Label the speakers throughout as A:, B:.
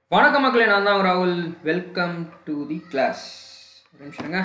A: வணக்கம் மக்களே நான் தான் ராகுல் வெல்கம் டு தி கிளாஸ் ஒரு நிமிஷங்க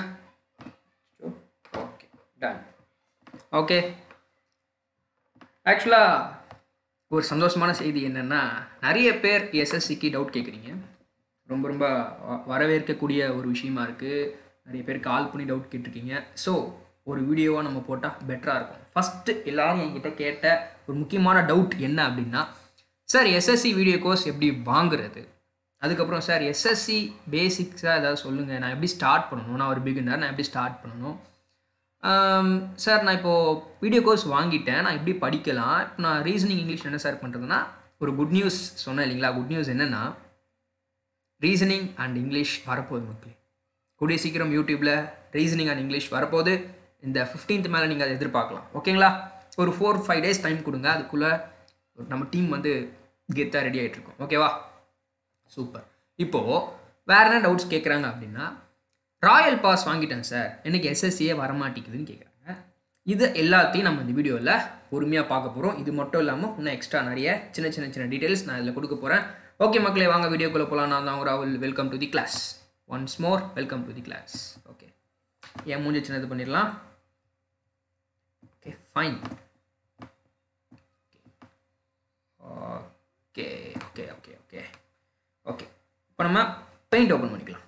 A: ஓகே டன் ஓகே ஆக்சுவலாக ஒரு சந்தோஷமான செய்தி என்னென்னா நிறைய பேர் எஸ்எஸ்சிக்கு டவுட் கேட்குறீங்க ரொம்ப ரொம்ப வ- வரவேற்கக்கூடிய ஒரு விஷயமா இருக்குது நிறைய பேர் கால் பண்ணி டவுட் கேட்டிருக்கீங்க ஸோ ஒரு வீடியோவாக நம்ம போட்டால் பெட்டராக இருக்கும் ஃபஸ்ட்டு எல்லாரும் என்கிட்ட கேட்ட ஒரு முக்கியமான டவுட் என்ன அப்படின்னா சார் எஸ்எஸ்சி வீடியோ கோர்ஸ் எப்படி வாங்குறது அதுக்கப்புறம் சார் எஸ்எஸ்சி பேசிக்ஸாக ஏதாவது சொல்லுங்கள் நான் எப்படி ஸ்டார்ட் பண்ணணும் நான் ஒரு பிகினர் நான் எப்படி ஸ்டார்ட் பண்ணணும் ஆம், சார் நான் இப்போது வீடியோ கோர்ஸ் வாங்கிட்டேன் நான் எப்படி படிக்கலாம் இப்போ நான் ரீசனிங் இங்கிலீஷ் என்ன சார் பண்ணுறதுன்னா ஒரு குட் நியூஸ் சொன்னேன் இல்லைங்களா குட் நியூஸ் என்னென்னா ரீசனிங் அண்ட் இங்கிலீஷ் வரப்போகுது மக்களே கூடிய சீக்கிரம் யூடியூப்பில் ரீசனிங் அண்ட் இங்கிலீஷ் வரப்போகுது இந்த 15th மேலே நீங்கள் அதை எதிர்பார்க்கலாம் ஓகேங்களா ஒரு ஃபோர் ஃபைவ் டேஸ் டைம் கொடுங்க அதுக்குள்ளே நம்ம டீம் வந்து கெத்தாக ரெடி ஆகிட்டு இருக்கோம் ஓகேவா சூப்பர் இப்போது வேற என்ன டவுட்ஸ் கேட்குறாங்க அப்படின்னா ராயல் பாஸ் வாங்கிட்டேன் சார் எனக்கு எஸ்எஸ்சியே வரமாட்டேங்குதுன்னு கேட்குறாங்க இது எல்லாத்தையும் நம்ம இந்த வீடியோவில் பொறுமையாக பார்க்க போகிறோம் இது மட்டும் இல்லாமல் இன்னும் எக்ஸ்ட்ரா நிறைய சின்ன சின்ன சின்ன டீட்டெயில்ஸ் நான் இதில் கொடுக்க போகிறேன் ஓகே மக்களே வாங்க வீடியோக்குள்ளே போகலாம் நான் தான் ராகுல் welcome to the class once more welcome to the class okay என் மூஞ்சி சின்னது பண்ணிடலாம் okay fine okay okay okay okay okay இப்போ நம்ம பெயிண்ட் ஓப்பன் பண்ணிக்கலாம்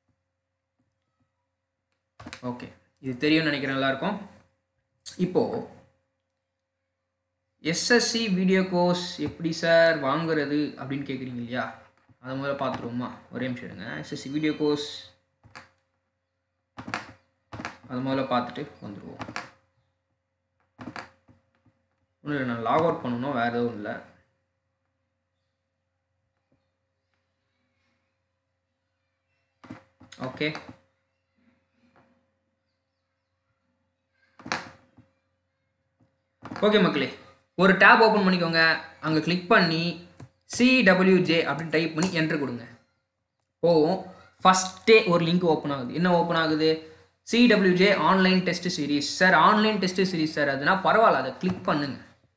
A: ஓகே இது தெரியும்னு நினைக்கிறேன் எல்லாருக்கும் இப்போது எஸ்எஸ்சி வீடியோ கோர்ஸ் எப்படி சார் வாங்குறது அப்படின்னு கேட்குறீங்க இல்லையா அதை முதல்ல பார்த்துருவோமா ஒரே நிமிஷம் எடுங்க எஸ்எஸ்சி வீடியோ கோர்ஸ் அதை முதல்ல பார்த்துட்டு வந்துடுவோம் ஒன்றும் இல்லை நான் லாக் அவுட் பண்ணணும் வேறு எதுவும் இல்லை ஓகே ஓகே மக்களே ஒரு டேப் ஓப்பன் பண்ணிக்கோங்க அங்கே கிளிக் பண்ணி சிடபிள்யூஜே அப்படின்னு டைப் பண்ணி என்ட்ரு கொடுங்க போகும் ஃபஸ்ட்டே ஒரு லிங்க் ஓப்பன் ஆகுது என்ன ஓப்பன் ஆகுது CWJ online test series sir online test series sir அதுனா பரவாயில்ல அதை கிளிக் பண்ணுங்க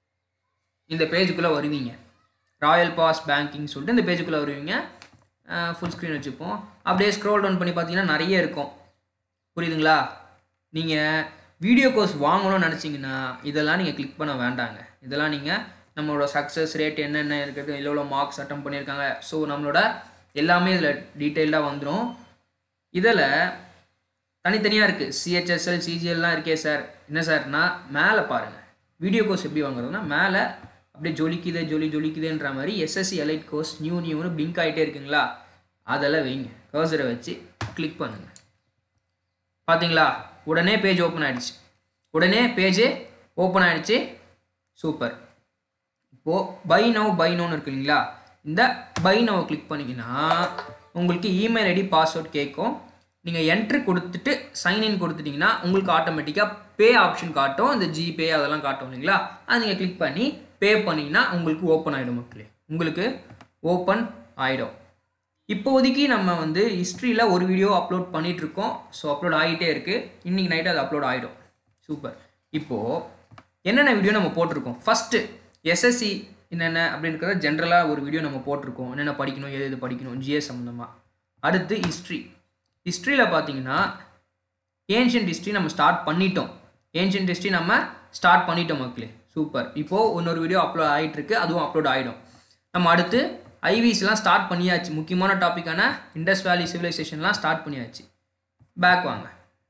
A: இந்த பேஜுக்குள்ளே வருவீங்க ராயல் பாஸ் பேங்கிங் சொல்லிட்டு இந்த பேஜுக்குள்ளே வருவீங்க ஃபுல் ஸ்க்ரீன் வச்சுப்போம் அப்படியே ஸ்க்ரோல் டவுன் பண்ணி பார்த்தீங்கன்னா நிறைய இருக்கும் புரியுதுங்களா நீங்கள் வீடியோ கோர்ஸ் வாங்கணும்னு நினச்சிங்கன்னா இதெல்லாம் நீங்கள் கிளிக் பண்ண வேண்டாங்க இதெல்லாம் நீங்கள் நம்மளோட சக்ஸஸ் ரேட் என்னென்ன இருக்குது எவ்வளோ எவ்வளோ மார்க்ஸ் அட்டம் பண்ணியிருக்காங்க ஸோ நம்மளோட எல்லாமே இதில் டீட்டெயில்டாக வந்துடும் இதில் தனித்தனியாக இருக்குது சிஹெச்எஸ்எல் சிஜிஎல்லாம் இருக்கே சார் என்ன சார்னா மேலே பாருங்கள் வீடியோ கோர்ஸ் எப்படி வாங்குறதுன்னா மேலே அப்படியே ஜொலிக்குதே ஜொலி ஜொலிக்குதேன்ற மாதிரி எஸ்எஸ்சி எலைட் கோர்ஸ் நியூ நியூன்னு பிளிங்க் ஆகிட்டே இருக்குங்களா அதெல்லாம் வைங்க கர்சரை வச்சு கிளிக் பண்ணுங்கள் பார்த்தீங்களா உடனே பேஜ் ஓப்பன் ஆயிடுச்சு உடனே பேஜ் ஓப்பன் ஆயிடுச்சு சூப்பர் இப்போது பை நவ் பை நோன்னு இருக்கு இல்லைங்களா இந்த பை நவ் கிளிக் பண்ணிங்கன்னா உங்களுக்கு இமெயில் ஐடி பாஸ்வேர்ட் கேட்கும் நீங்கள் என்ட்ரு கொடுத்துட்டு சைன்இன் கொடுத்துட்டிங்கன்னா உங்களுக்கு ஆட்டோமேட்டிக்காக பே ஆப்ஷன் காட்டும் இந்த ஜிபே அதெல்லாம் காட்டும் இல்லைங்களா அதை நீங்கள் கிளிக் பண்ணி பே பண்ணிங்கன்னா உங்களுக்கு ஓப்பன் ஆகிடும் மக்களே உங்களுக்கு ஓப்பன் ஆகிடும் இப்போதைக்கு நம்ம வந்து ஹிஸ்ட்ரியில் ஒரு வீடியோ அப்லோட் பண்ணிட்டு இருக்கோம் ஸோ அப்லோட் ஆகிட்டே இருக்குது இன்றைக்கி நைட்டு அது அப்லோட் ஆகிடும் சூப்பர் இப்போது என்னென்ன வீடியோ நம்ம போட்டிருக்கோம் ஃபஸ்ட்டு எஸ்எஸ்சி என்னென்ன அப்படின்றத ஜென்ரலாக ஒரு வீடியோ நம்ம போட்டிருக்கோம் என்னென்ன படிக்கணும் எது எது படிக்கணும் ஜிஎஸ் சம்மந்தமாக அடுத்து ஹிஸ்ட்ரி ஹிஸ்ட்ரியில் பார்த்தீங்கன்னா ஏன்ஷியன்ட் ஹிஸ்ட்ரி நம்ம ஸ்டார்ட் பண்ணிட்டோம் ஏன்ஷியன்ட் ஹிஸ்ட்ரி நம்ம ஸ்டார்ட் பண்ணிட்டோம் மக்களே சூப்பர் இப்போது இன்னொரு வீடியோ அப்லோட் ஆகிட்டு இருக்கு அதுவும் அப்லோட் ஆகிடும் நம்ம அடுத்து ஐவிஸ்லாம் ஸ்டார்ட் பண்ணியாச்சு முக்கியமான டாப்பிக்கான இண்டஸ் வேலி சிவிலைசேஷன்லாம் ஸ்டார்ட் பண்ணியாச்சு பேக் வாங்க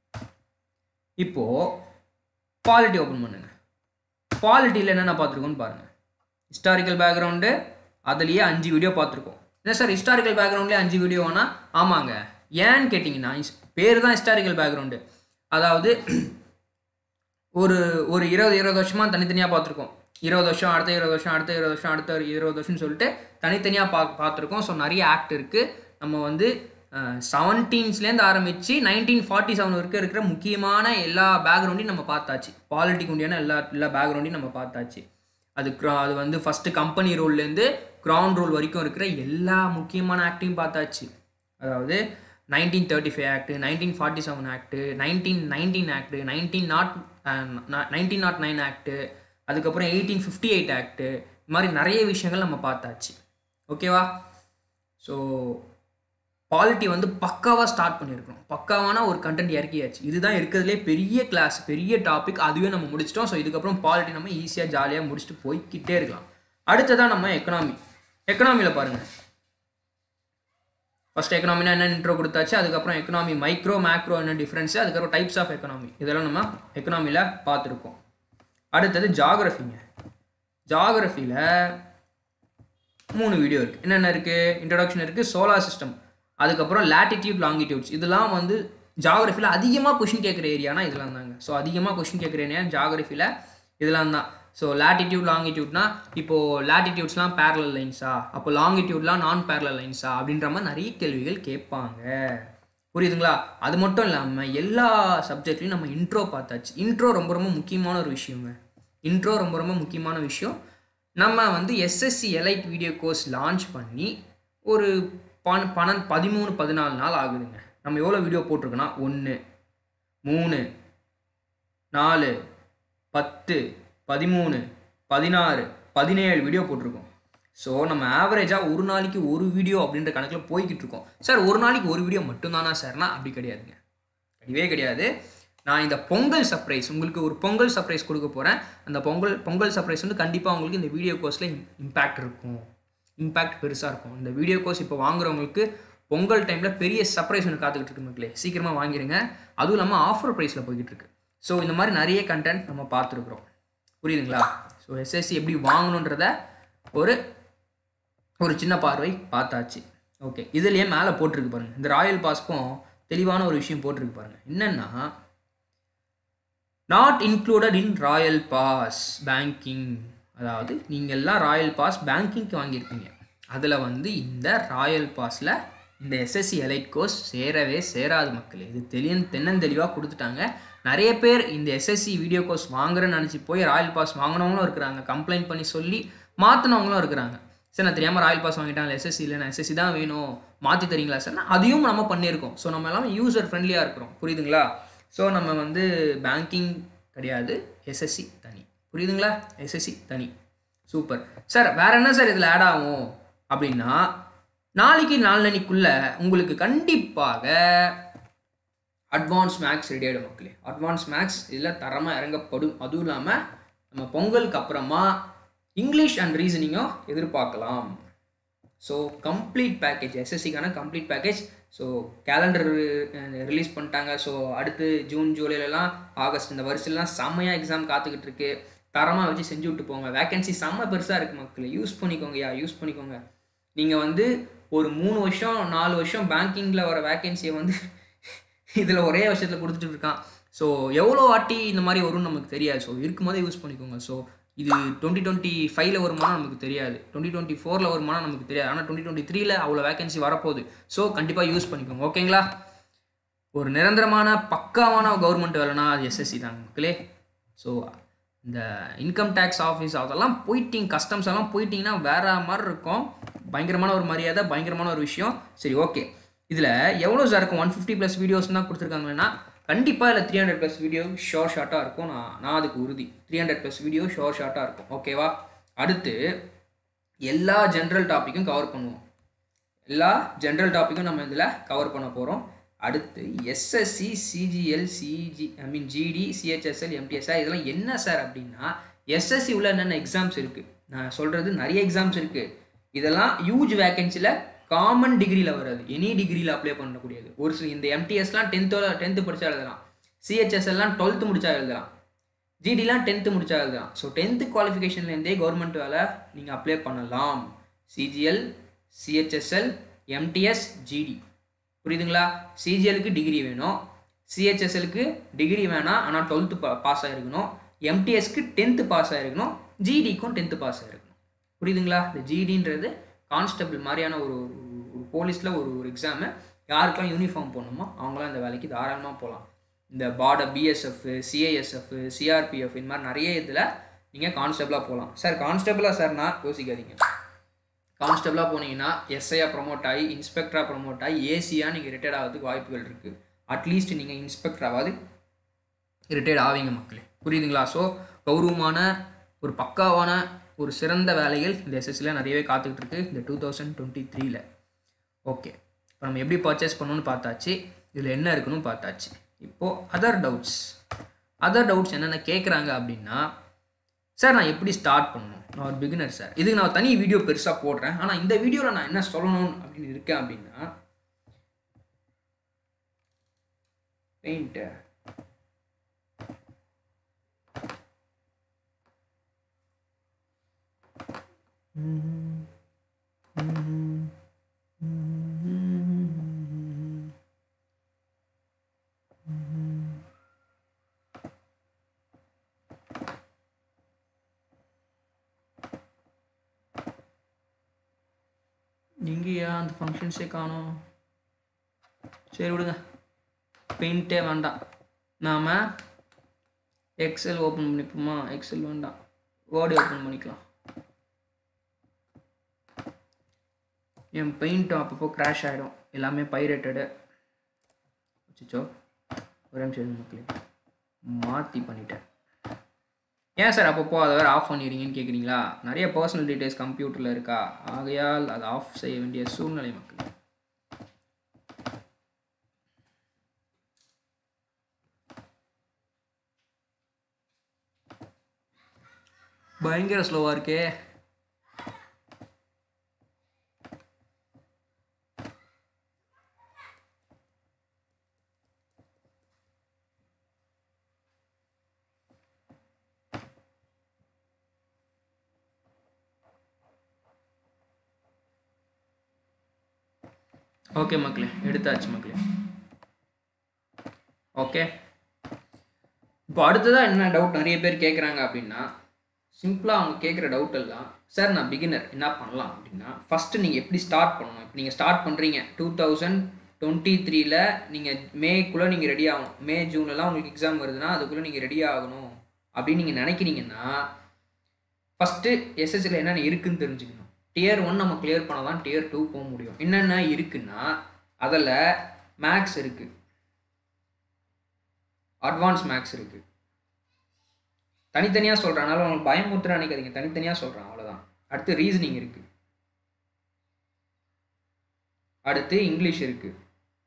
A: இப்போது பாலிட்டி ஓப்பன் பண்ணுங்க பாலிட்டியில் என்னென்ன பார்த்துருக்கோன்னு பாருங்கள் ஹிஸ்டாரிக்கல் பேக்ரவுண்டு அதுலேயே அஞ்சு வீடியோ பார்த்துருக்கோம் என்ன சார் ஹிஸ்டாரிக்கல் பேக்ரவுண்ட்லேயே அஞ்சு வீடியோனா ஆமாங்க ஏன்னு கேட்டிங்கன்னா ஹிஸ்- பேர் தான் ஹிஸ்டாரிக்கல் பேக்ரவுண்டு அதாவது ஒரு ஒரு இருபது இருபது வருஷமாக தனித்தனியாக பார்த்துருக்கோம் இருபது வருஷம் அடுத்த இருபது வருஷம் அடுத்த இருபது வருஷம் அடுத்த ஒரு இருபது வருஷம்னு சொல்லிட்டு தனித்தனியாக பா பார்த்துருக்கோம் ஸோ நிறைய ஆக்ட் இருக்குது நம்ம வந்து செவன்டீன்ஸ்லேருந்து ஆரம்பித்து நைன்டீன் ஃபார்ட்டி செவன் வரைக்கும் இருக்கிற முக்கியமான எல்லா பேக்ரவுண்டையும் நம்ம பார்த்தாச்சு பாலிட்டிக் உண்டியான எல்லா எல்லா பேக்ரவுண்டையும் நம்ம பார்த்தாச்சு அது க்ரா- அது வந்து ஃபஸ்ட்டு கம்பெனி ரோல்லேருந்து கிரவுண்ட் ரோல் வரைக்கும் இருக்கிற எல்லா முக்கியமான ஆக்டையும் பார்த்தாச்சு அதாவது nineteen thirty five act nineteen forty seven act nineteen nineteen act nineteen nought nineteen nought nine act அதுக்கப்புறம் எயிட்டீன் ஃபிஃப்டி எயிட் ஆக்ட் இது மாதிரி நிறைய விஷயங்கள் நம்ம பார்த்தாச்சு ஓகேவா ஸோ பாலிட்டி வந்து பக்காவாக ஸ்டார்ட் பண்ணியிருக்கணும் பக்காவான ஒரு கண்டென்ட் இறக்கியாச்சு இதுதான் இருக்கிறதுலே பெரிய கிளாஸ் பெரிய டாபிக் அதுவே நம்ம முடிச்சிட்டோம் ஸோ இதுக்கப்புறம் பாலிட்டி நம்ம ஈஸியாக ஜாலியாக முடிச்சுட்டு போய்க்கிட்டே இருக்கலாம் அடுத்ததான் நம்ம எக்கனாமி எக்கனாமியில் பாருங்கள் ஃபர்ஸ்ட் எக்கனாமினா என்ன இன்ட்ரோ கொடுத்தாச்சு அதுக்கப்புறம் எக்கனாமி மைக்ரோ மேக்ரோ என்ன டிஃப்ரென்ஸு அதுக்கப்புறம் டைப்ஸ் ஆஃப் எக்கனாமி இதெல்லாம் நம்ம எக்கனாமியில் பார்த்துருக்கோம் அடுத்தது ஜாகிரஃபிங்க ஜாகிரஃபியில் மூணு வீடியோ இருக்குது என்னென்ன இருக்குது இன்ட்ரடக்ஷன் இருக்குது சோலார் சிஸ்டம் அதுக்கப்புறம் லேட்டிடியூட் லாங்கிடியூட்ஸ் இதெல்லாம் வந்து ஜாகிரஃபியில் அதிகமாக கொஷின் கேட்குற ஏரியானா இதெல்லாம் தாங்க ஸோ அதிகமாக கொஷின் கேட்குற ஏரியா ஜாகிரஃபியில் இதெல்லாம் தான் ஸோ லேட்டிடியூட் லாங்கிடியூட்னா இப்போது லேட்டிடியூட்ஸ்லாம் பேரலல் லைன்ஸா அப்போ லாங்கிடியூட்லாம் நான் பேரலல் லைன்ஸா அப்படின்ற மாதிரி நிறைய கேள்விகள் கேட்பாங்க புரியுதுங்களா அது மட்டும் இல்லாமல் எல்லா சப்ஜெக்ட்லையும் நம்ம இன்ட்ரோ பார்த்தாச்சு இன்ட்ரோ ரொம்ப ரொம்ப முக்கியமான ஒரு விஷயங்க இன்ட்ரோ ரொம்ப ரொம்ப முக்கியமான விஷயம் நம்ம வந்து SSC elite video course launch பண்ணி ஒரு பன் பன்னெண்டு பதிமூணு பதினாலு நாள் ஆகுதுங்க நம்ம எவ்வளோ வீடியோ போட்டிருக்கோன்னா ஒன்று மூணு நாலு பத்து பதிமூணு பதினாறு பதினேழு வீடியோ போட்டிருக்கோம் ஸோ நம்ம ஆவரேஜாக ஒரு நாளைக்கு ஒரு வீடியோ அப்படின்ற கணக்கில் போய்கிட்டு இருக்கோம் சார் ஒரு நாளைக்கு ஒரு வீடியோ மட்டும்தானா சார்னா அப்படி கிடையாதுங்க கிடையவே கிடையாது நான் இந்த பொங்கல் சர்ப்ரைஸ் உங்களுக்கு ஒரு பொங்கல் சர்ப்ரைஸ் கொடுக்க போகிறேன் அந்த பொங்கல் பொங்கல் சர்ப்ரைஸ் வந்து கண்டிப்பாக உங்களுக்கு இந்த வீடியோ கோர்ஸில் இம்பேக்ட் இருக்கும் இம்பேக்ட் பெருசாக இருக்கும் இந்த வீடியோ கோர்ஸ் இப்போ வாங்குறவங்களுக்கு பொங்கல் டைமில் பெரிய சர்ப்ரைஸ் ஒன்று காத்துக்கிட்டு இருக்கு மக்களே சீக்கிரமாக வாங்கிடுங்க அதுவும் இல்லாமல் ஆஃபர் ப்ரைஸில் போய்கிட்டு இருக்கு ஸோ இந்த மாதிரி நிறைய கண்டென்ட் நம்ம பார்த்துருக்குறோம் புரியுதுங்களா ஸோ எஸ்எஸ்சி எப்படி வாங்கணுன்றத ஒரு ஒரு சின்ன பார்வை பார்த்தாச்சு ஓகே இதுலேயே மேலே போட்டிருக்கு பாருங்கள் இந்த ராயல் பாஸ்க்கும் தெளிவான ஒரு விஷயம் போட்டிருக்கு பாருங்கள் என்னென்னா not included in royal pass banking அதாவது நீங்கள் எல்லாம் ராயல் பாஸ் பேங்கிங்க்கு வாங்கியிருப்பீங்க அதில் வந்து இந்த ராயல் பாஸில் இந்த எஸ்எஸ்சி எலைட் கோர்ஸ் சேரவே சேராது மக்கள் இது தெளிய தென்னந்தெளிவாக கொடுத்துட்டாங்க நிறைய பேர் இந்த எஸ்எஸ்சி வீடியோ கோர்ஸ் வாங்குறேன்னு நினச்சி போய் ராயல் பாஸ் வாங்கினவங்களும் இருக்கிறாங்க கம்ப்ளைண்ட் பண்ணி சொல்லி மாற்றினவங்களும் இருக்கிறாங்க சார் நான் தெரியாமல் ராயல் பாஸ் வாங்கிட்டேன் எஸ்எஸ்சி இல்லை நான் எஸ்எஸ்சி தான் வேணும் மாற்றி தரீங்களா சார் அதையும் நம்ம பண்ணியிருக்கோம் ஸோ நம்ம எல்லாம் யூசர் ஃப்ரெண்ட்லியாக இருக்கிறோம் புரியுதுங்களா ஸோ நம்ம வந்து பேங்கிங் கிடையாது எஸ்எஸ்சி தனி புரியுதுங்களா எஸ்எஸ்சி தனி சூப்பர் சார் வேற என்ன சார் இதில் ஆட் ஆகும் அப்படின்னா நாளைக்கு நாளன்னைக்குள்ள உங்களுக்கு கண்டிப்பாக அட்வான்ஸ் மேக்ஸ் ரெடி ஆகிடும் மக்களே அட்வான்ஸ் மேக்ஸ் இதில் தரமாக இறங்கப்படும் அதுவும் இல்லாமல் நம்ம பொங்கலுக்கு அப்புறமா இங்கிலீஷ் அண்ட் ரீசனிங்கும் எதிர்பார்க்கலாம் ஸோ கம்ப்ளீட் பேக்கேஜ் எஸ்எஸ்சிக்கான complete package so calendar release பண்ணிட்டாங்க ஸோ அடுத்து ஜூன் ஜூலைலலாம் ஆகஸ்ட் இந்த வருஷத்துலாம் செம்மையாக எக்ஸாம் காத்துக்கிட்டு இருக்கு தரமாக வச்சு செஞ்சு விட்டு போங்க வேகன்சி செம்ம பெருசாக இருக்குது மக்கள் யூஸ் பண்ணிக்கோங்க யா யூஸ் பண்ணிக்கோங்க நீங்கள் வந்து ஒரு மூணு வருஷம் நாலு வருஷம் பேங்கிங்கில் வர வேகன்சியை வந்து இதில் ஒரே வருஷத்தில் கொடுத்துட்டு இருக்கான் ஸோ எவ்வளோ வாட்டி இந்த மாதிரி வரும்னு நமக்கு தெரியாது ஸோ இருக்கும்போதே யூஸ் பண்ணிக்கோங்க ஸோ இது டுவெண்ட்டி டுவெண்ட்டி ஃபைவ்ல வருமானா நமக்கு தெரியாது டுவெண்ட்டி டுவெண்ட்டி ஃபோரில் வருமானா நமக்கு தெரியாது ஆனால் டுவெண்ட்டி டுவெண்ட்டி த்ரீல அவ்வளோ வேகன்சி வரப்போகுது ஸோ கண்டிப்பாக யூஸ் பண்ணிக்கோங்க ஓகேங்களா ஒரு நிரந்தரமான பக்காவான கவர்மெண்ட் வேலைனா அது எஸ்எஸ்சி தாங்க மக்களே ஸோ இந்த இன்கம் டேக்ஸ் ஆஃபீஸ் அதெல்லாம் போயிட்டீங்க கஸ்டம்ஸ் எல்லாம் போயிட்டீங்கன்னா வேற மாதிரி இருக்கும் பயங்கரமான ஒரு மரியாதை பயங்கரமான ஒரு விஷயம் சரி ஓகே இதில் எவ்வளோ சார் இருக்கும் ஒன் ஃபிஃப்டி ப்ளஸ் வீடியோஸ் தான் கொடுத்துருக்காங்கன்னா கண்டிப்பாக இல்லை three hundred plus video sure ஷார்ட்டாக இருக்கும் நான் நான் அதுக்கு உறுதி three hundred plus video sure ஷார்ட்டாக இருக்கும் ஓகேவா அடுத்து எல்லா ஜென்ரல் டாப்பிக்கும் கவர் பண்ணுவோம் எல்லா ஜென்ரல் டாப்பிக்கும் நம்ம இதில் கவர் பண்ண போகிறோம் அடுத்து SSC CGL CG I mean GD CHSL எம்டிஎஸ்ஆ இதெல்லாம் என்ன சார் அப்படின்னா எஸ்எஸ்சி உள்ள என்னென்ன எக்ஸாம்ஸ் இருக்குது நான் சொல்கிறது நிறைய எக்ஸாம்ஸ் இருக்குது இதெல்லாம் ஹியூஜ் வேகன்சியில் காமன் டிகிரியில் வராது எனி டிகிரியில் அப்ளை பண்ணக்கூடியது ஒரு சில இந்த எம்டிஎஸ்லாம் டென்த்தோட டென்த்து படித்தா எழுதலாம் சிஹெச்எஸ்எல்லாம் டுவெல்த்து முடிச்சா எழுதலாம் ஜிடிலாம் டென்த்து முடிச்சா எழுதலாம் ஸோ டென்த்து குவாலிஃபிகேஷன்லேருந்தே கவர்மெண்ட் வேலை நீங்கள் அப்ளை பண்ணலாம் சிஜிஎல் சிஹெச்எஸ்எல் எம்டிஎஸ் ஜிடி புரியுதுங்களா சிஜிஎலுக்கு டிகிரி வேணும் சிஹெச்எஸ்எலுக்கு டிகிரி வேணாம் ஆனால் டுவெல்த்து பா பாஸ் ஆகிருக்கணும் எம்டிஎஸ்க்கு டென்த்து பாஸ் ஆகிருக்கணும் ஜிடிக்கும் டென்த்து பாஸ் ஆகிருக்கணும் புரியுதுங்களா இந்த ஜிடின்றது கான்ஸ்டபிள் மாதிரியான ஒரு ஒரு போலீஸில் ஒரு ஒரு எக்ஸாமு யாருக்கெல்லாம் யூனிஃபார்ம் போடணுமோ அவங்களாம் இந்த வேலைக்கு தாராளமாக போகலாம் இந்த பார்டர் பிஎஸ்எஃப் சிஐஎஸ்எஃப் சிஆர்பிஎஃப் இந்த மாதிரி நிறைய இதில் நீங்கள் கான்ஸ்டபிளாக போகலாம் சார் கான்ஸ்டபிளாக சார்னா யோசிக்காதீங்க கான்ஸ்டபிளாக போனீங்கன்னா எஸ்ஐயாக ப்ரொமோட் ஆகி இன்ஸ்பெக்டராக ப்ரொமோட் ஆகி ஏசியாக நீங்கள் ரிட்டையர்ட் ஆகிறதுக்கு வாய்ப்புகள் இருக்குது அட்லீஸ்ட் நீங்கள் இன்ஸ்பெக்டராவது ரிட்டையர்ட் ஆவீங்க மக்களே புரியுதுங்களா ஸோ கௌரவமான ஒரு பக்காவான ஒரு சிறந்த வேலைகள் இந்த எஸ்எஸ்சியில் நிறையவே காத்துக்கிட்டு இருக்கு இந்த டூ தௌசண்ட் டுவெண்ட்டி த்ரீல ஓகே இப்போ நம்ம எப்படி பர்ச்சேஸ் பண்ணணும்னு பார்த்தாச்சு இதில் என்ன இருக்குன்னு பார்த்தாச்சு இப்போது அதர் டவுட்ஸ் அதர் டவுட்ஸ் என்னென்ன கேட்குறாங்க அப்படின்னா சார் நான் எப்படி ஸ்டார்ட் பண்ணணும் நான் ஒரு பிகினர் சார் இதுக்கு நான் தனி வீடியோ பெருசாக போடுறேன் ஆனால் இந்த வீடியோவில் நான் என்ன சொல்லணும் அப்படின்னு இருக்கேன் அப்படின்னா பெயிண்ட்டு நீங்கள் ஏன் அந்த ஃபங்க்ஷன்ஸே காணோம் சரி விடுங்க பெயிண்ட்டே வேண்டாம் நாம் எக்ஸல் ஓப்பன் பண்ணிப்போமா எக்ஸல் வேண்டாம் வேர்டு ஓப்பன் பண்ணிக்கலாம் என் பெயிண்ட்டும் அப்பப்போ கிராஷ் ஆகிடும் எல்லாமே பைரேட்டடு வச்சுச்சோ ஒரு நிமிஷம் மக்களே மாற்றி பண்ணிட்டேன் ஏன் சார் அப்பப்போ அதை வேறு ஆஃப் பண்ணிடுறீங்கன்னு கேட்குறீங்களா நிறைய பர்சனல் டீட்டெயில்ஸ் கம்ப்யூட்டரில் இருக்கா ஆகையால் அதை ஆஃப் செய்ய வேண்டிய சூழ்நிலை மக்கள் பயங்கர ஸ்லோவாக இருக்கே ஓகே மக்களே எடுத்தாச்சு மக்களே ஓகே இப்போ அடுத்ததாக என்ன டவுட் நிறைய பேர் கேட்குறாங்க அப்படின்னா சிம்பிளாக அவங்க கேட்குற டவுட் எல்லாம் சார் நான் பிகினர் என்ன பண்ணலாம் அப்படின்னா ஃபஸ்ட்டு நீங்கள் எப்படி ஸ்டார்ட் பண்ணணும் இப்போ நீங்கள் ஸ்டார்ட் பண்ணுறீங்க டூ தௌசண்ட் டுவெண்ட்டி த்ரீல நீங்கள் மேக்குள்ளே நீங்கள் ரெடி ஆகணும் மே ஜூன்லலாம் உங்களுக்கு எக்ஸாம் வருதுன்னா அதுக்குள்ளே நீங்கள் ரெடி ஆகணும் அப்படின்னு நீங்கள் நினைக்கிறீங்கன்னா ஃபஸ்ட்டு எஸ்எஸ்சியில் என்னென்ன இருக்குன்னு தெரிஞ்சுக்கணும் டியர் ஒன் நம்ம கிளியர் பண்ணால் தான் டியர் டூ போக முடியும் என்னென்ன இருக்குன்னா அதில் மேக்ஸ் இருக்குது அட்வான்ஸ் மேக்ஸ் இருக்குது தனித்தனியாக சொல்கிறேன் அதனால் உங்களுக்கு பயமுத்துற நினைக்காதீங்க தனித்தனியாக சொல்கிறேன் அவ்வளோதான் அடுத்து ரீசனிங் இருக்குது அடுத்து இங்கிலீஷ் இருக்குது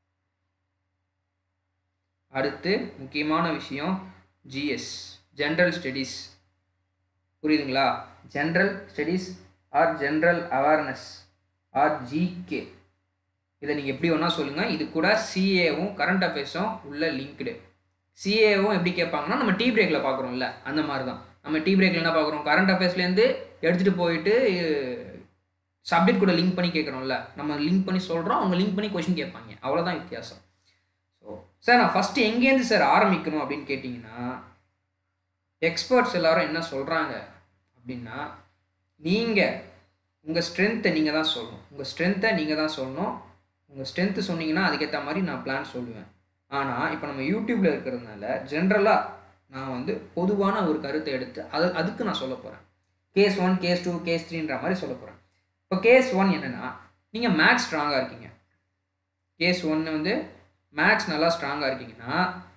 A: அடுத்து முக்கியமான விஷயம் ஜிஎஸ் ஜென்ரல் ஸ்டடீஸ் புரியுதுங்களா general studies or general awareness or GK இதை நீங்கள் எப்படி வேணால் சொல்லுங்கள் இது கூட சிஏவும் கரண்ட் அஃபேர்ஸும் உள்ள லிங்க்டு சிஏவும் எப்படி கேட்பாங்கன்னா நம்ம டீ பிரேக்கில் பார்க்குறோம்ல அந்த மாதிரி தான் நம்ம டீ பிரேக்கில் என்ன பார்க்குறோம் கரண்ட் அஃபேர்ஸ்லேருந்து எடுத்துகிட்டு போயிட்டு சப்ஜெக்ட் கூட லிங்க் பண்ணி கேட்குறோம்ல நம்ம லிங்க் பண்ணி சொல்கிறோம் அவங்க லிங்க் பண்ணி கொஷின் கேட்பாங்க அவ்வளோதான் வித்தியாசம் ஸோ சார் நான் ஃபஸ்ட்டு எங்கேருந்து சார் ஆரம்பிக்கணும் அப்படின்னு கேட்டிங்கன்னா எக்ஸ்பர்ட்ஸ் எல்லாரும் என்ன சொல்கிறாங்க அப்படின்னா நீங்கள் உங்கள் ஸ்ட்ரென்த்தை நீங்கள் தான் சொல்லணும் உங்கள் ஸ்ட்ரென்த்தை நீங்கள் தான் சொல்லணும் உங்கள் ஸ்ட்ரென்த்து சொன்னீங்கன்னா அதுக்கேற்ற மாதிரி நான் பிளான் சொல்லுவேன் ஆனால் இப்போ நம்ம யூடியூப்பில் இருக்கிறதுனால ஜென்ரலாக நான் வந்து பொதுவான ஒரு கருத்தை எடுத்து அது அதுக்கு நான் சொல்ல போகிறேன் case one case two case த்ரீன்ற மாதிரி சொல்ல போகிறேன் இப்போ கேஸ் ஒன் என்னென்னா நீங்கள் மேக்ஸ் ஸ்ட்ராங்காக இருக்கீங்க கேஸ் ஒன்று வந்து மேக்ஸ் நல்லா ஸ்ட்ராங்காக இருக்கீங்கன்னா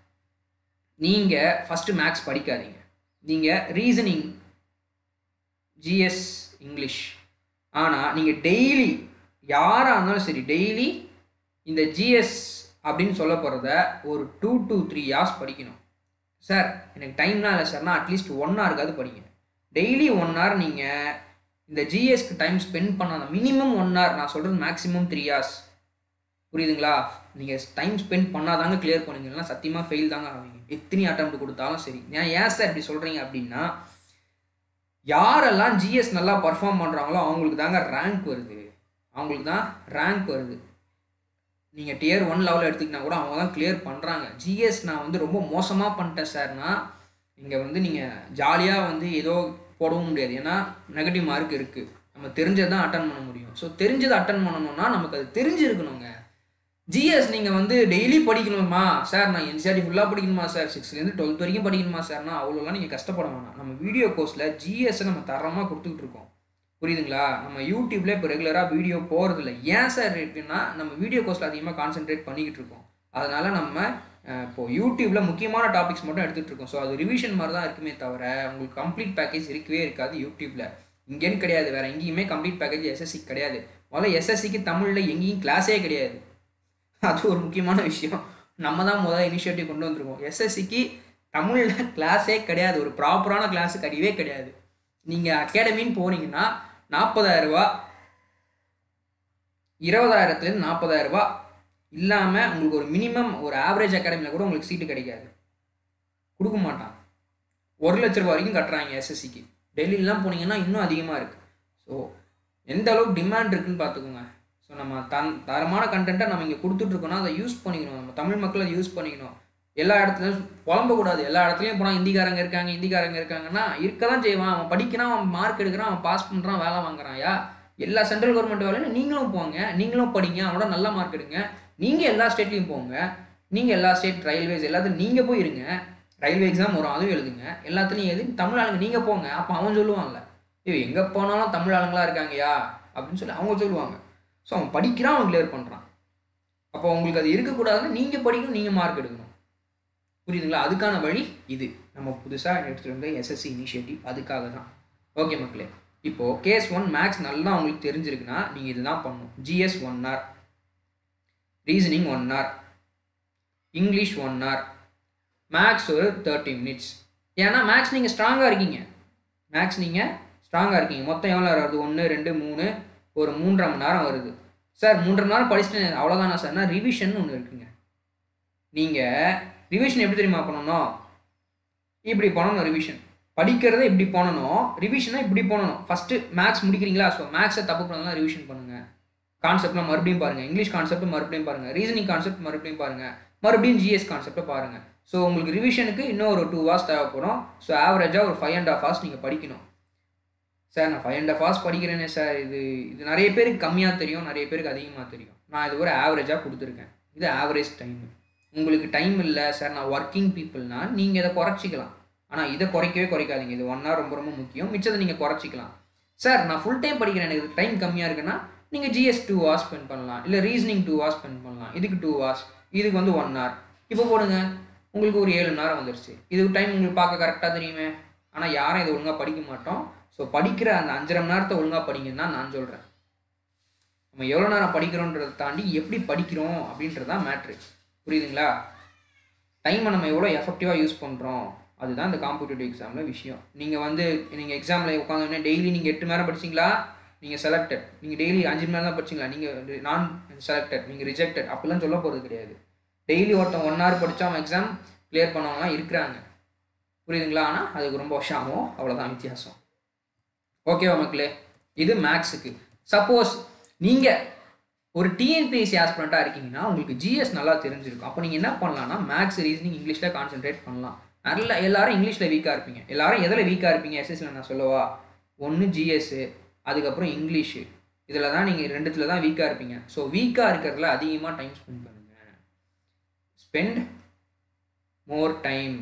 A: நீங்கள் ஃபஸ்ட்டு மேக்ஸ் படிக்காதீங்க நீங்கள் ரீசனிங் ஜிஎஸ் இங்கிலீஷ் ஆனால் நீங்கள் டெய்லி யாராக இருந்தாலும் சரி டெய்லி இந்த ஜிஎஸ் அப்படின்னு சொல்ல போகிறத ஒரு டூ டு த்ரீ ஹார்ஸ் படிக்கணும் சார் எனக்கு டைம்லாம் இல்லை சார்னா அட்லீஸ்ட் ஒன் ஹவருக்காவது படிங்க டெய்லி ஒன் ஹவர் நீங்கள் இந்த ஜிஎஸ்க்கு டைம் ஸ்பெண்ட் பண்ணாத மினிமம் ஒன் ஹவர் நான் சொல்கிறது மேக்ஸிமம் த்ரீ ஹார்ஸ் புரியுதுங்களா நீங்கள் டைம் ஸ்பெண்ட் பண்ணாதாங்க கிளியர் பண்ணுங்கன்னா சத்தியமாக ஃபெயில் தாங்க ஆவீங்க எத்தனை அட்டம் கொடுத்தாலும் சரி ஏன் ஏன் சார் இப்படி சொல்கிறீங்க அப்படின்னா யாரெல்லாம் ஜிஎஸ் நல்லா பர்ஃபார்ம் பண்ணுறாங்களோ அவங்களுக்கு தாங்க ரேங்க் வருது அவங்களுக்கு தான் ரேங்க் வருது நீங்கள் டியர் ஒன் லெவலில் எடுத்துக்கினா கூட அவங்க தான் கிளியர் பண்ணுறாங்க ஜிஎஸ் நான் வந்து ரொம்ப மோசமாக பண்ணிட்டேன் சார்னா இங்கே வந்து நீங்கள் ஜாலியாக வந்து ஏதோ போடவும் முடியாது ஏன்னா நெகட்டிவ் மார்க் இருக்குது நம்ம தெரிஞ்சதை தான் அட்டன் பண்ண முடியும் ஸோ தெரிஞ்சதை அட்டன் பண்ணணும்னா நமக்கு அது தெரிஞ்சிருக்கணுங்க ஜிஎஸ் நீங்கள் வந்து டெய்லி படிக்கணுமா சார் நான் என்சிஆர்டி ஃபுல்லாக படிக்கணுமா சார் சிக்ஸ்த்லேருந்து டுவெல்த் வரைக்கும் படிக்கணுமா சார்னா அவ்வளோலாம் நீங்கள் கஷ்டப்பட வேணாம் நம்ம வீடியோ கோர்ஸில் ஜிஎஸ்ஸை நம்ம தரமாக கொடுத்துக்கிட்டு இருக்கோம் புரியுதுங்களா நம்ம யூடியூப்ல இப்போ ரெகுலராக வீடியோ போகிறதில்ல ஏன் சார் இருக்குன்னா நம்ம வீடியோ கோர்ஸில் அதிகமாக கான்சென்ட்ரேட் பண்ணிக்கிட்டு இருக்கோம் அதனால நம்ம அஹ், இப்போ யூடியூப்ல முக்கியமான டாபிக்ஸ் மட்டும் எடுத்துகிட்டு இருக்கோம் ஸோ அது ரிவிஷன் மாதிரி தான் இருக்குமே தவிர உங்களுக்கு கம்ப்ளீட் பேக்கேஜ் இருக்கவே இருக்காது யூடியூப்ல இங்கேன்னு கிடையாது வேற எங்கேயுமே கம்ப்ளீட் பேக்கேஜ் எஸ்எஸ்சி கிடையாது முதல்ல எஸ்எஸ்சிக்கு தமிழில் எங்கேயும் கிளாஸே கிடையாது அது ஒரு முக்கியமான விஷயம் நம்ம தான் முதல்ல இனிஷியேட்டிவ் கொண்டு வந்திருக்கோம் எஸ்எஸ்சிக்கு தமிழில் கிளாஸே கிடையாது ஒரு ப்ராப்பரான கிளாஸு கிடையவே கிடையாது நீங்கள் அகாடமின்னு போனீங்கன்னா நாற்பதாயிரரூபா இருபதாயிரத்துலேருந்து நாற்பதாயிரரூபா இல்லாமல் உங்களுக்கு ஒரு மினிமம் ஒரு ஆவரேஜ் அகாடமியில் கூட உங்களுக்கு சீட்டு கிடைக்காது கொடுக்க மாட்டான் ஒரு லட்ச ரூபா வரைக்கும் கட்டுறாங்க எஸ்எஸ்சிக்கு டெல்லிலாம் போனீங்கன்னா இன்னும் அதிகமாக இருக்குது ஸோ எந்த அளவுக்கு டிமாண்ட் இருக்குன்னு பார்த்துக்கோங்க ஸோ நம்ம தன் தரமான கண்டென்ட்டை நம்ம இங்கே கொடுத்துட்ருக்கோம்னா அதை யூஸ் பண்ணிக்கணும் நம்ம தமிழ் மக்கள் அதை யூஸ் பண்ணிக்கணும் எல்லா இடத்துலையும் புலம்பக்கூடாது எல்லா இடத்துலையும் போனால் ஹிந்திக்காரங்க இருக்காங்க ஹிந்திக்காரங்க இருக்காங்கன்னா இருக்க தான் செய்வான் அவன் படிக்கிறான் அவன் மார்க் எடுக்கிறான் அவன் பாஸ் பண்ணுறான் வேலை வாங்குறான் யா எல்லா சென்ட்ரல் கவர்மெண்ட் வேலையும் நீங்களும் போங்க நீங்களும் படிங்க அவனோட நல்ல மார்க் எடுங்க நீங்கள் எல்லா ஸ்டேட்லேயும் போங்க நீங்கள் எல்லா ஸ்டேட் ரயில்வேஸ் எல்லாத்துலையும் நீங்கள் போய் இருங்க ரயில்வே எக்ஸாம் வரும் அதுவும் எழுதுங்க எல்லாத்துலேயும் எழுதி தமிழ் ஆளுங்க நீங்கள் போங்க அப்போ அவன் சொல்லுவான்ல ஐயோ எங்கே போனாலும் தமிழ் ஆளுங்களா இருக்காங்கயா அப்படின்னு சொல்லி அவங்க சொல்லுவாங்க ஸோ அவன் படிக்கிறான் அவன் கிளியர் பண்ணுறான் அப்போ உங்களுக்கு அது இருக்கக்கூடாதுன்னு நீங்கள் படிக்கணும் நீங்கள் மார்க் எடுக்கணும் புரியுதுங்களா அதுக்கான வழி இது நம்ம புதுசாக எடுத்துகிட்டு வந்த எஸ்எஸ்சி இனிஷியேட்டிவ் அதுக்காக தான் ஓகே மக்களே இப்போது கேஸ் ஒன் மேக்ஸ் நல்லா உங்களுக்கு தெரிஞ்சிருக்குன்னா நீங்கள் இதுதான் பண்ணணும் GS one hour reasoning one hour English one hour maths ஒரு தேர்ட்டி மினிட்ஸ் ஏன்னா மேக்ஸ் நீங்கள் ஸ்ட்ராங்காக இருக்கீங்க மேக்ஸ் நீங்கள் ஸ்ட்ராங்காக இருக்கீங்க மொத்தம் எவ்வளோ வருது ஒன்று ரெண்டு மூணு ஒரு மூன்றரை மணி நேரம் வருது சார் மூன்றரை மணி நேரம் படிச்சுட்டு அவ்வளோதானா சார்னா ரிவிஷன் ஒன்று இருக்குங்க நீங்கள் ரிவிஷன் எப்படி தெரியுமா பண்ணணும் இப்படி பண்ணணும் ரிவிஷன் படிக்கிறத இப்படி பண்ணணும் ரிவிஷனை இப்படி பண்ணணும் ஃபஸ்ட்டு மேக்ஸ் முடிக்கிறீங்களா ஸோ மேக்ஸை தப்பு பண்ணலாம் ரிவிஷன் பண்ணுங்கள் கான்செப்ட்லாம் மறுபடியும் பாருங்கள் இங்கிலீஷ் கான்செப்ட் மறுபடியும் பாருங்கள் ரீசனிங் கான்செப்ட் மறுபடியும் பாருங்கள் மறுபடியும் ஜிஎஸ் கான்செப்டை பாருங்கள் ஸோ உங்களுக்கு ரிவிஷனுக்கு இன்னும் ஒரு டூ ஹவர்ஸ் தேவைப்படும் ஸோ ஆவரேஜாக ஒரு ஃபைவ் அண்ட் ஹாஃப் ஹவர்ஸ் நீங்கள் படிக்கணும் சார் நான் ஃபைவ் அண்ட் ஹாஃப் ஹவர்ஸ் படிக்கிறேனே சார் இது இது நிறைய பேருக்கு கம்மியாக தெரியும் நிறைய பேருக்கு அதிகமாக தெரியும் நான் இது ஒரு ஆவரேஜாக கொடுத்துருக்கேன் இது ஆவரேஜ் டைம் உங்களுக்கு டைம் இல்லை சார் நான் ஒர்க்கிங் பீப்புள்னா நீங்கள் இதை குறைச்சிக்கலாம் ஆனால் இதை குறைக்கவே குறைக்காதீங்க இது ஒன் ஹவர் ரொம்ப ரொம்ப முக்கியம் மிச்சத்தை நீங்கள் குறைச்சிக்கலாம் சார் நான் ஃபுல் டைம் படிக்கிறேன் எனக்கு டைம் கம்மியாக இருக்குன்னா நீங்கள் ஜிஎஸ் டூ ஹவர்ஸ் ஸ்பெண்ட் பண்ணலாம் இல்லை ரீசனிங் டூ ஹவர்ஸ் ஸ்பெண்ட் பண்ணலாம் இதுக்கு டூ ஹவர்ஸ் இதுக்கு வந்து ஒன் ஹவர் இப்போ போடுங்க உங்களுக்கு ஒரு ஏழு நேரம் வந்துருச்சு இது டைம் உங்களுக்கு பார்க்க கரெக்டாக தெரியுமே ஆனால் யாரும் இதை ஒழுங்காக படிக்க மாட்டோம் ஸோ படிக்கிற அந்த அஞ்சரை மணி நேரத்தை ஒழுங்காக படிங்கன்னு தான் நான் சொல்கிறேன் நம்ம எவ்வளோ நேரம் படிக்கிறோன்றதை தாண்டி எப்படி படிக்கிறோம் அப்படின்றது தான் மேட்ரு புரியுதுங்களா டைமை நம்ம எவ்வளோ எஃபெக்டிவாக யூஸ் பண்ணுறோம் அதுதான் இந்த காம்படிட்டிவ் எக்ஸாமில் விஷயம் நீங்கள் வந்து நீங்கள் எக்ஸாமில் உட்காந்தோடனே டெய்லி நீங்கள் எட்டு மணி நேரம் படிச்சிங்களா நீங்கள் செலக்டட் நீங்கள் டெய்லி அஞ்சு மணி நேரம் தான் படிச்சிங்களா நீங்கள் நான் செலக்டட் நீங்கள் ரிஜெக்டட் அப்படிலாம் சொல்ல போகிறது கிடையாது டெய்லி ஒருத்தன் ஒன் ஹவர் படித்தா அவன் எக்ஸாம் கிளியர் பண்ணவங்களாம் இருக்கிறாங்க புரியுதுங்களா ஆனால் அதுக்கு ரொம்ப வருஷம் ஆகும் அவ்வளோதான் வித்தியாசம் ஓகேவா மக்களே இது மேக்ஸுக்கு சப்போஸ் நீங்கள் ஒரு டிஎன்பிஎஸ்சி ஆஸ்பிரண்ட்டாக இருக்கீங்கன்னா உங்களுக்கு ஜிஎஸ் நல்லா தெரிஞ்சிருக்கும் அப்போ நீங்கள் என்ன பண்ணலாம்னா மேக்ஸ் ரீசனிங் இங்கிலீஷில் கான்சென்ட்ரேட் பண்ணலாம் நல்ல எல்லாரும் இங்கிலீஷில் வீக்காக இருப்பீங்க எல்லாரும் எதில் வீக்காக இருப்பீங்க எஸ்எஸ்சியில் நான் சொல்லவா ஒன்று ஜிஎஸ்ஸு அதுக்கப்புறம் இங்கிலீஷு இதில் தான் நீங்கள் ரெண்டுத்தில் தான் வீக்காக இருப்பீங்க ஸோ வீக்காக இருக்கிறதுல அதிகமாக டைம் ஸ்பெண்ட் பண்ணுங்கள் spend more time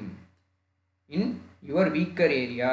A: in your weaker area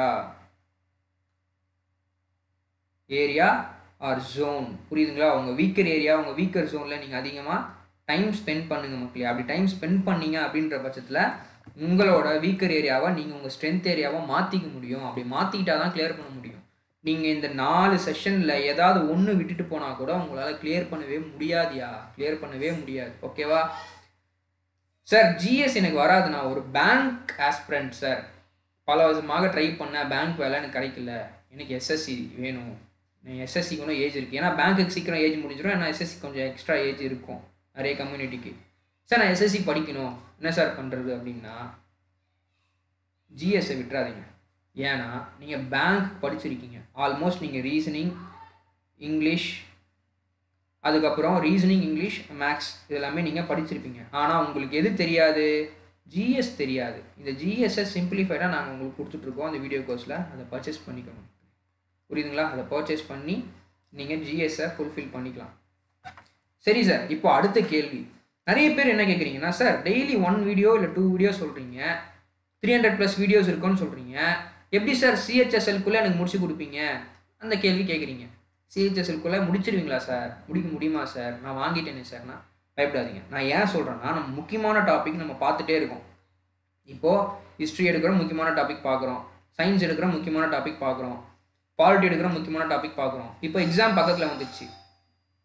A: area or zone புரியுதுங்களா உங்கள் வீக்கர் ஏரியா உங்கள் வீக்கர் ஜோனில் நீங்கள் அதிகமாக டைம் ஸ்பெண்ட் பண்ணுங்கள் மக்களே அப்படி டைம் ஸ்பெண்ட் பண்ணீங்க அப்படின்ற பட்சத்தில் உங்களோட வீக்கர் ஏரியாவை நீங்கள் உங்கள் ஸ்ட்ரென்த் ஏரியாவை மாற்றிக்க முடியும் அப்படி மாற்றிக்கிட்டா தான் கிளியர் பண்ண முடியும் நீங்கள் இந்த நாலு செஷனில் ஏதாவது ஒன்று விட்டுட்டு போனால் கூட உங்களால் கிளியர் பண்ணவே முடியாதியா கிளியர் பண்ணவே முடியாது ஓகேவா சார் ஜிஎஸ் எனக்கு வராது நான் ஒரு பேங்க் ஆஸ்பிரண்ட் சார் பல வருஷமாக ட்ரை பண்ணேன் பேங்க் வேலை எனக்கு கிடைக்கல எனக்கு எஸ்எஸ்சி வேணும் எஸ்எஸ்சிக்கு ஒன்றும் ஏஜ் இருக்குது ஏன்னா பேங்க்குக்கு சீக்கிரம் ஏஜ் முடிஞ்சிடும் ஏன்னா எஸ்எஸ்சி கொஞ்சம் எக்ஸ்ட்ரா ஏஜ் இருக்கும் நிறைய கம்யூனிட்டிக்கு சார் நான் எஸ்எஸ்சி படிக்கணும் என்ன சார் பண்ணுறது அப்படின்னா ஜிஎஸ்ஸை விட்டுறாதீங்க ஏன்னா நீங்கள் பேங்க் படிச்சிருக்கீங்க ஆல்மோஸ்ட் நீங்கள் ரீசனிங் இங்கிலீஷ் அதுக்கப்புறம் ரீசனிங் இங்கிலீஷ் மேக்ஸ் இதெல்லாமே நீங்கள் படிச்சிருப்பீங்க ஆனால் உங்களுக்கு எது தெரியாது ஜிஎஸ் தெரியாது இந்த ஜிஎஸ்ஸை சிம்பிளிஃபைடாக நாங்கள் உங்களுக்கு கொடுத்துட்ருக்கோம் அந்த வீடியோ கோர்ஸில் அதை பர்ச்சேஸ் பண்ணிக்கணும் புரியுதுங்களா அதை பர்ச்சேஸ் பண்ணி நீங்கள் ஜிஎஸ்ஸை ஃபுல்ஃபில் பண்ணிக்கலாம் சரி சார் இப்போ அடுத்த கேள்வி நிறைய பேர் என்ன கேட்குறீங்கன்னா சார் டெய்லி ஒன் வீடியோ இல்லை டூ வீடியோ சொல்கிறீங்க த்ரீ ஹண்ட்ரட் ப்ளஸ் வீடியோஸ் இருக்குன்னு சொல்கிறீங்க எப்படி சார் சிஹெச்எஸ்எல்குள்ளே எனக்கு முடிச்சு கொடுப்பீங்க அந்த கேள்வி கேட்குறீங்க சிஹெச்எஸ்எல்குள்ளே முடிச்சிருவீங்களா சார் முடிக்க முடியுமா சார் நான் வாங்கிட்டேனே சார்னா பயப்படாதீங்க நான் ஏன் சொல்கிறேன்னா நம்ம முக்கியமான டாபிக் நம்ம பார்த்துட்டே இருக்கோம் இப்போது ஹிஸ்ட்ரி எடுக்கிற முக்கியமான டாபிக் பார்க்குறோம் சயின்ஸ் எடுக்கிற முக்கியமான டாபிக் பார்க்குறோம் பாலிட்டி எடுக்கிற முக்கியமான டாபிக் பார்க்குறோம் இப்போ எக்ஸாம் பக்கத்தில் வந்துச்சு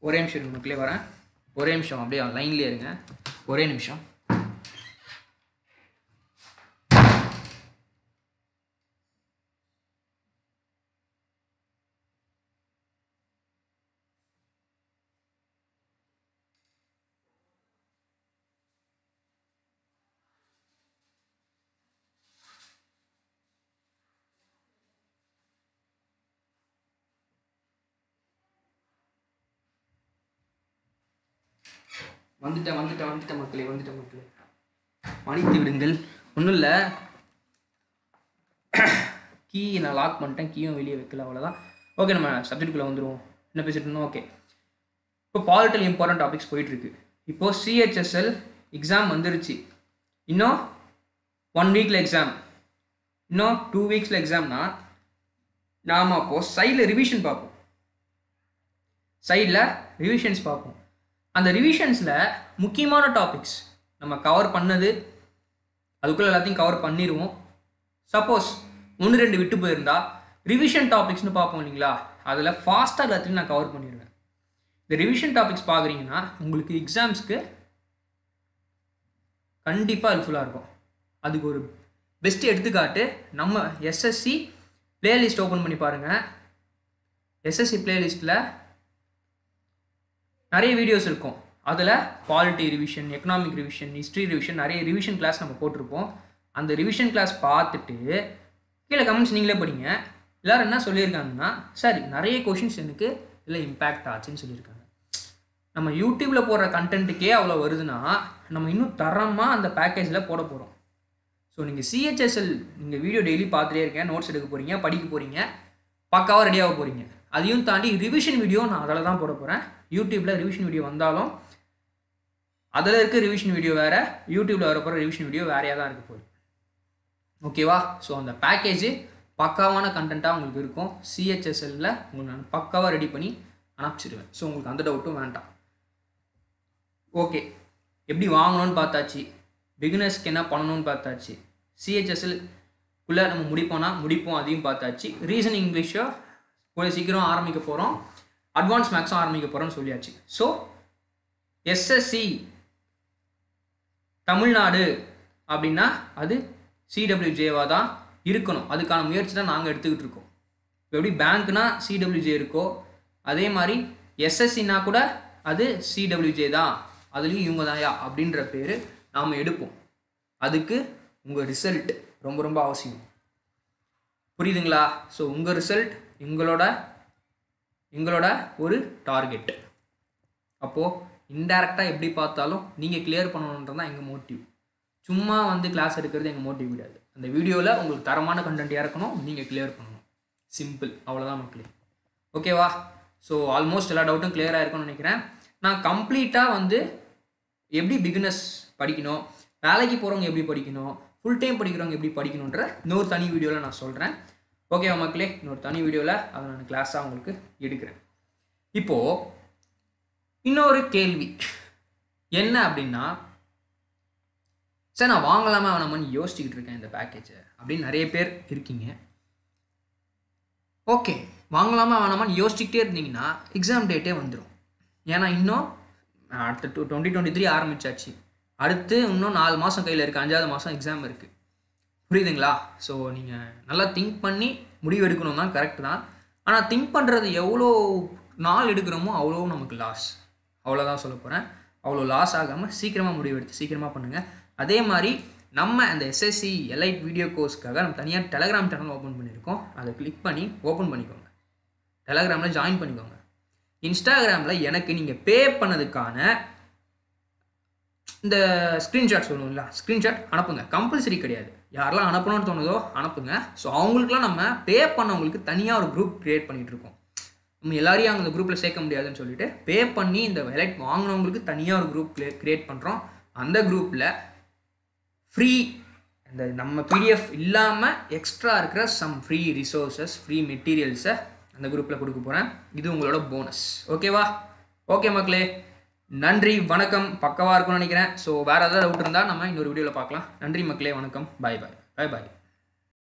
A: ஒரே நிமிஷம் இருங்க மக்களே வரேன் ஒரே நிமிஷம் அப்படியே லைன்லேயே இருங்க ஒரே நிமிஷம் வந்துட்டேன் வந்துட்டேன் வந்துட்டேன் மக்களே வந்துட்டேன் மக்களே மன்னித்து விடுங்கள் ஒன்றும் இல்லை கீ நான் லாக் பண்ணிட்டேன் கீயும் வெளியே வைக்கல அவ்வளோதான் ஓகே நம்ம சப்ஜெக்ட்டுக்குள்ளே வந்துடுவோம் என்ன பேசிட்டு இருந்தோம் ஓகே இப்போ பாலிட்டில் இம்பார்ட்டன்ட் டாபிக்ஸ் போயிட்டுருக்கு இப்போது சிஹெச்எஸ்எல் எக்ஸாம் வந்துருச்சு இன்னும் ஒன் வீக்கில் எக்ஸாம் இன்னும் டூ வீக்ஸில் எக்ஸாம்னா நாம் அப்போது சைடில் ரிவிஷன் பார்ப்போம் சைடில் ரிவிஷன்ஸ் பார்ப்போம் அந்த ரிவிஷன்ஸில் முக்கியமான டாபிக்ஸ் நம்ம கவர் பண்ணது அதுக்குள்ளே எல்லாத்தையும் கவர் பண்ணிடுவோம் சப்போஸ் ஒன்று ரெண்டு விட்டு போயிருந்தா ரிவிஷன் டாபிக்ஸ்னு பார்ப்போம் இல்லைங்களா அதில் ஃபாஸ்ட்டாக எல்லாத்தையும் நான் கவர் பண்ணிடுவேன் இந்த ரிவிஷன் டாபிக்ஸ் பார்க்குறீங்கன்னா உங்களுக்கு எக்ஸாம்ஸ்க்கு கண்டிப்பாக ஹெல்ப்ஃபுல்லாக இருக்கும் அதுக்கு ஒரு பெஸ்ட் எடுத்துக்காட்டு நம்ம எஸ்எஸ்சி பிளேலிஸ்ட் ஓப்பன் பண்ணி பாருங்கள் எஸ்எஸ்சி பிளேலிஸ்ட்டில் நிறைய வீடியோஸ் இருக்கும் அதில் polity revision economic revision history revision நிறைய ரிவிஷன் கிளாஸ் நம்ம போட்டிருப்போம் அந்த ரிவிஷன் கிளாஸ் பார்த்துட்டு கீழே கமெண்ட்ஸ் நீங்களே படிங்க எல்லோரும் என்ன சொல்லியிருக்காங்கன்னா சார் நிறைய கொஷின்ஸ் எனக்கு இதில் இம்பேக்ட் ஆச்சுன்னு சொல்லியிருக்காங்க நம்ம யூடியூப்பில் போடுற கண்டென்ட்டுக்கே அவ்வளோ வருதுன்னா நம்ம இன்னும் தரமாக அந்த பேக்கேஜில் போட போகிறோம் ஸோ நீங்கள் சிஹெச்எஸ்எல் நீங்கள் வீடியோ டெய்லி பார்த்துட்டே இருக்கேன் நோட்ஸ் எடுக்க போகிறீங்க படிக்க போகிறீங்க பக்காவாக ரெடியாக போகிறீங்க அதையும் தாண்டி ரிவிஷன் வீடியோ நான் அதில் தான் போட போகிறேன் யூடியூப்பில் ரிவிஷன் வீடியோ வந்தாலும் அதில் இருக்க ரிவிஷன் வீடியோ வேறு யூடியூப்பில் வர போகிற ரிவிஷன் வீடியோ வேறையாக தான் இருக்க போகுது ஓகேவா ஸோ அந்த பேக்கேஜ் பக்காவான கண்டென்ட்டாக உங்களுக்கு இருக்கும் சிஹெச்எஸ்எல்லில் உங்களுக்கு நான் பக்காவாக ரெடி பண்ணி அனுப்பிச்சிடுவேன் ஸோ உங்களுக்கு அந்த டவுட்டும் வேண்டாம் ஓகே எப்படி வாங்கணும்னு பார்த்தாச்சு பிகினர்ஸ்க்கு என்ன பண்ணணும்னு பார்த்தாச்சு சிஹெச்எஸ்எல்குள்ளே நம்ம முடிப்போம்னா முடிப்போம் அதையும் பார்த்தாச்சு ரீசன் இங்கிலீஷோ கூட சீக்கிரம் ஆரம்பிக்க போகிறோம் அட்வான்ஸ் மேக்ஸும் ஆரம்பிக்க போகிறோம்னு சொல்லியாச்சு ஸோ எஸ்எஸ்சி தமிழ்நாடு அப்படின்னா அது சிடபிள்யூஜேவாக தான் இருக்கணும் அதுக்கான முயற்சி தான் நாங்கள் எடுத்துக்கிட்டு இருக்கோம் இப்போ எப்படி பேங்க்னா சிடபிள்யூஜே இருக்கோ அதே மாதிரி எஸ்எஸ்சினா கூட அது சிடபிள்யூஜே தான் அதுலேயும் இவங்க தான்யா அப்படின்ற பேர் நாம் எடுப்போம் அதுக்கு உங்கள் ரிசல்ட் ரொம்ப ரொம்ப அவசியம் புரியுதுங்களா ஸோ உங்கள் ரிசல்ட் எங்களோட எங்களோட ஒரு டார்கெட் அப்போது இன்டெரக்டாக எப்படி பார்த்தாலும் நீங்கள் கிளியர் பண்ணணுன்றது தான் எங்கள் மோட்டிவ் சும்மா வந்து கிளாஸ் எடுக்கிறது எங்கள் மோட்டிவ் கிடையாது அந்த வீடியோவில் உங்களுக்கு தரமான கண்டென்ட்டாக இருக்கணும் நீங்கள் கிளியர் பண்ணணும் சிம்பிள் அவ்வளோதான் மக்களே ஓகேவா ஸோ ஆல்மோஸ்ட் எல்லா டவுட்டும் கிளியராக இருக்கும்னு நினைக்கிறேன் நான் கம்ப்ளீட்டாக வந்து எப்படி பிகினஸ் படிக்கணும் வேலைக்கு போகிறவங்க எப்படி படிக்கணும் ஃபுல் டைம் படிக்கிறவங்க எப்படி படிக்கணுன்ற இன்னொரு தனி வீடியோவில் நான் சொல்கிறேன் ஓகேவா மக்களே இன்னொரு தனி வீடியோவில் அதை நான் கிளாஸாக உங்களுக்கு எடுக்கிறேன் இப்போது இன்னொரு கேள்வி என்ன அப்படின்னா சார் நான் வாங்கலாமா வேணாமான்னு யோசிச்சுக்கிட்டு இருக்கேன் இந்த பேக்கேஜை அப்படின்னு நிறைய பேர் இருக்கீங்க ஓகே வாங்கலாமா வேணாமான்னு யோசிச்சுக்கிட்டே இருந்தீங்கன்னா எக்ஸாம் டேட்டே வந்துடும் ஏன்னா இன்னும் அடுத்த டூ டுவெண்ட்டி டுவெண்ட்டி த்ரீ ஆரம்பிச்சாச்சு அடுத்து இன்னும் நாலு மாதம் கையில் இருக்குது அஞ்சாவது மாதம் எக்ஸாம் இருக்குது புரியுதுங்களா ஸோ நீங்கள் நல்லா திங்க் பண்ணி முடிவு எடுக்கணும் தான் கரெக்ட் தான் ஆனால் திங்க் பண்ணுறது எவ்வளோ நாள் எடுக்கிறோமோ அவ்வளோ நமக்கு லாஸ் அவ்வளோதான் சொல்ல போகிறேன் அவ்வளோ லாஸ் ஆகாமல் சீக்கிரமாக முடிவு எடுத்து சீக்கிரமாக பண்ணுங்கள் அதே மாதிரி நம்ம அந்த எஸ்எஸ்சி எலைட் வீடியோ கோர்ஸ்க்காக நம்ம தனியாக டெலகிராம் சேனல் ஓப்பன் பண்ணியிருக்கோம் அதை கிளிக் பண்ணி ஓப்பன் பண்ணிக்கோங்க டெலகிராமில் ஜாயின் பண்ணிக்கோங்க இன்ஸ்டாகிராமில் எனக்கு நீங்கள் பே பண்ணதுக்கான இந்த ஸ்க்ரீன்ஷாட் சொல்லுவோம்ல ஸ்க்ரீன்ஷாட் அனுப்புங்க கம்பல்சரி கிடையாது யாரெல்லாம் அனுப்பணும்னு தோணுதோ அனுப்புங்க ஸோ அவங்களுக்குலாம் நம்ம பே பண்ணவங்களுக்கு தனியாக ஒரு குரூப் க்ரியேட் பண்ணிகிட்டு இருக்கோம் நம்ம எல்லாரையும் அந்த குரூப்பில் சேர்க்க முடியாதுன்னு சொல்லிட்டு பே பண்ணி இந்த வெலைட் வாங்கினவங்களுக்கு தனியாக ஒரு குரூப் க்ரியேட் பண்ணுறோம் அந்த குரூப்பில் ஃப்ரீ இந்த நம்ம பிடிஎஃப் இல்லாமல் எக்ஸ்ட்ரா இருக்கிற சம் ஃப்ரீ ரிசோர்ஸஸ் ஃப்ரீ மெட்டீரியல்ஸை அந்த குரூப்பில் கொடுக்க போகிறேன் இது உங்களோட போனஸ் ஓகேவா ஓகே மக்களே நன்றி வணக்கம் பக்கவாக இருக்கும்னு நினைக்கிறேன் ஸோ வேறு ஏதாவது டவுட் இருந்தால் நம்ம இன்னொரு வீடியோவில் பார்க்கலாம் நன்றி மக்களே வணக்கம் பாய் பாய் பாய் பாய்